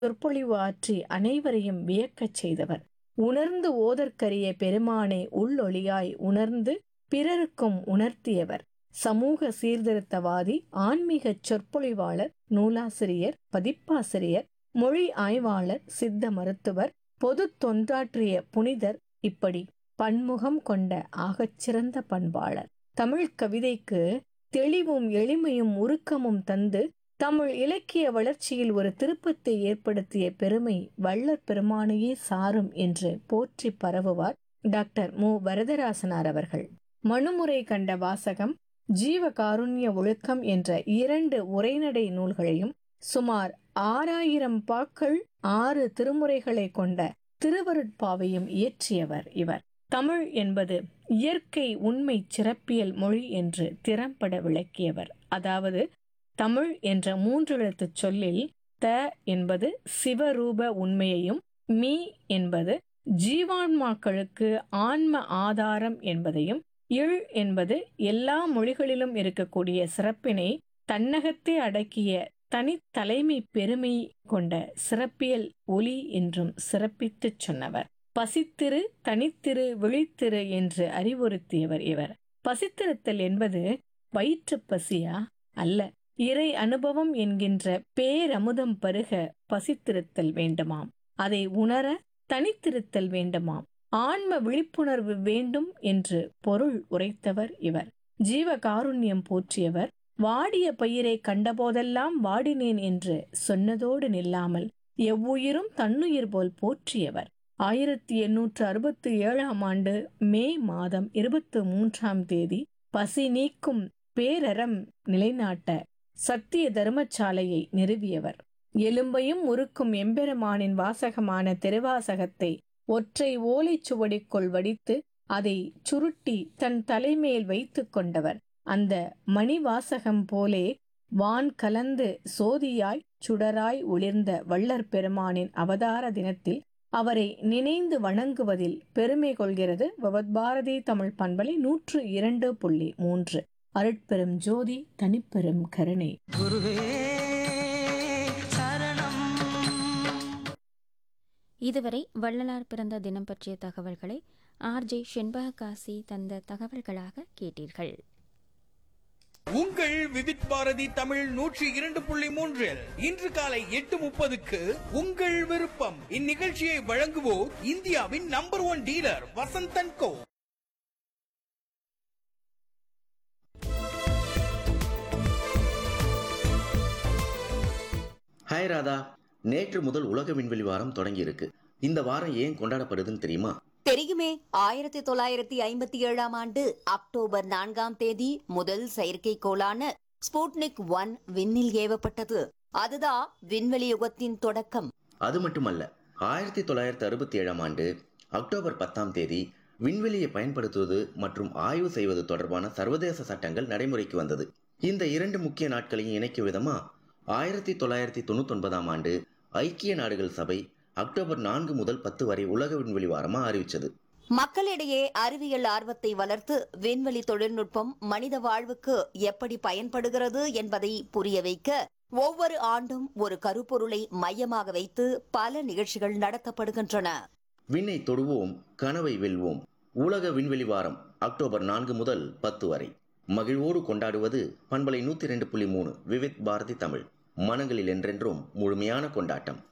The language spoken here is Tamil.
சொற்பொழிவு ஆற்றி அனைவரையும் வியக்கச் செய்தவர் உணர்ந்து ஓதற்கரிய பெருமானை உள்ளொளியாய் உணர்ந்து பிறருக்கும் உணர்த்தியவர் சமூக சீர்திருத்தவாதி ஆன்மீகச் சொற்பொழிவாளர் நூலாசிரியர் பதிப்பாசிரியர் மொழி ஆய்வாளர் சித்த மருத்துவர் பொது தொண்டாற்றிய புனிதர் இப்படி பன்முகம் கொண்ட ஆகச்சிறந்த பண்பாளர் தமிழ் கவிதைக்கு தெளிவும் எளிமையும் உருக்கமும் தந்து தமிழ் இலக்கிய வளர்ச்சியில் ஒரு திருப்பத்தை ஏற்படுத்திய பெருமை வள்ளற் பெருமானையே சாரும் என்று போற்றி பரவுவார் டாக்டர் மு வரதராசனார் அவர்கள் மனுமுறை கண்ட வாசகம் ஜீவ காருண்ய ஒழுக்கம் என்ற இரண்டு உரைநடை நூல்களையும் சுமார் ஆறாயிரம் பாக்கள் ஆறு திருமுறைகளை கொண்ட திருவருட்பாவையும் இயற்றியவர் இவர் தமிழ் என்பது இயற்கை உண்மை சிறப்பியல் மொழி என்று திறம்பட விளக்கியவர் அதாவது தமிழ் என்ற மூன்றெழுத்துச் சொல்லில் த என்பது சிவரூப உண்மையையும் மீ என்பது ஜீவான்மாக்களுக்கு ஆன்ம ஆதாரம் என்பதையும் இழ் என்பது எல்லா மொழிகளிலும் இருக்கக்கூடிய சிறப்பினை தன்னகத்தே அடக்கிய தனித்தலைமை பெருமை கொண்ட சிறப்பியல் ஒலி என்றும் சிறப்பித்துச் சொன்னவர் பசித்திரு தனித்திரு விழித்திரு என்று அறிவுறுத்தியவர் இவர் பசித்திருத்தல் என்பது வயிற்றுப் பசியா அல்ல இறை அனுபவம் என்கின்ற பேரமுதம் பருக பசித்திருத்தல் வேண்டுமாம் அதை உணர தனித்திருத்தல் வேண்டுமாம் ஆன்ம விழிப்புணர்வு வேண்டும் என்று பொருள் உரைத்தவர் இவர் ஜீவ காருண்யம் போற்றியவர் வாடிய பயிரை கண்டபோதெல்லாம் வாடினேன் என்று சொன்னதோடு நில்லாமல் எவ்வுயிரும் தன்னுயிர் போல் போற்றியவர் ஆயிரத்தி எண்ணூற்று அறுபத்தி ஏழாம் ஆண்டு மே மாதம் இருபத்தி மூன்றாம் தேதி பசி நீக்கும் பேரறம் நிலைநாட்ட சத்திய தர்மசாலையை நிறுவியவர் எலும்பையும் உருக்கும் எம்பெருமானின் வாசகமான திருவாசகத்தை ஒற்றை ஓலைச்சுவடிக்குள் வடித்து அதை சுருட்டி தன் தலைமேல் வைத்து கொண்டவர் அந்த மணிவாசகம் போலே வான் கலந்து சோதியாய் சுடராய் ஒளிர்ந்த வள்ளற் பெருமானின் அவதார தினத்தில் அவரை நினைந்து வணங்குவதில் பெருமை கொள்கிறது பவத்பாரதி தமிழ் பண்பலை நூற்று இரண்டு புள்ளி மூன்று அருட்பெரும் ஜோதி தனிப்பெரும் கருணை குருவே சரணம் இதுவரை வள்ளலார் பிறந்த தினம் பற்றிய தகவல்களை ஆர்ஜே செண்பககாசி தந்த தகவல்களாக கேட்டீர்கள் உங்கள் விவித் பாரதி தமிழ் நூற்றி இரண்டு புள்ளி மூன்றில் இன்று காலை எட்டு முப்பதுக்கு உங்கள் விருப்பம் இந்நிகழ்ச்சியை வழங்குவோர் இந்தியாவின் number one dealer Vasanthan co hi Radha நேற்று முதல் உலக விண்வெளி வாரம் தொடங்கி இருக்கு இந்த வாரம் ஏன் கொண்டாடப்படுதுன்னு தெரியுமா தெரியுமே ஆயிரத்தி தொள்ளாயிரத்தி ஐம்பத்தி ஏழாம் ஆண்டு அக்டோபர் நான்காம் தேதி முதல் செயற்கைக்கோளான ஸ்புட்னிக் ஒன் விண்ணில் ஏவப்பட்டது அதுதான் விண்வெளி யுகத்தின் தொடக்கம் அது மட்டுமல்ல ஆயிரத்தி தொள்ளாயிரத்தி அறுபத்தி ஏழாம் ஆண்டு அக்டோபர் பத்தாம் தேதி விண்வெளியை பயன்படுத்துவது மற்றும் ஆய்வு செய்வது தொடர்பான சர்வதேச சட்டங்கள் நடைமுறைக்கு வந்தது இந்த இரண்டு முக்கிய நாட்களையும் இணைக்கும் விதமா ஆயிரத்தி தொள்ளாயிரத்தி தொண்ணூத்தி ஒன்பதாம் ஆண்டு ஐக்கிய நாடுகள் சபை அக்டோபர் நான்கு முதல் பத்து வரை உலக விண்வெளி வாரமா அறிவிச்சது மக்களிடையே அறிவியல் ஆர்வத்தை வளர்த்து விண்வெளி தொழில்நுட்பம் மனித வாழ்வுக்கு எப்படி பயன்படுகிறது என்பதை புரிய வைக்க ஒவ்வொரு ஆண்டும் ஒரு கருப்பொருளை மையமாக வைத்து பல நிகழ்ச்சிகள் நடத்தப்படுகின்றன விண்ணை தொடுவோம் கனவை வெல்வோம் உலக விண்வெளி வாரம் அக்டோபர் நான்கு முதல் பத்து வரை மகிழ்வோடு கொண்டாடுவது பண்பலை நூத்தி ரெண்டு புள்ளி மூணு விவித் பாரதி தமிழ் மனங்களில் என்றென்றும் முழுமையான கொண்டாட்டம்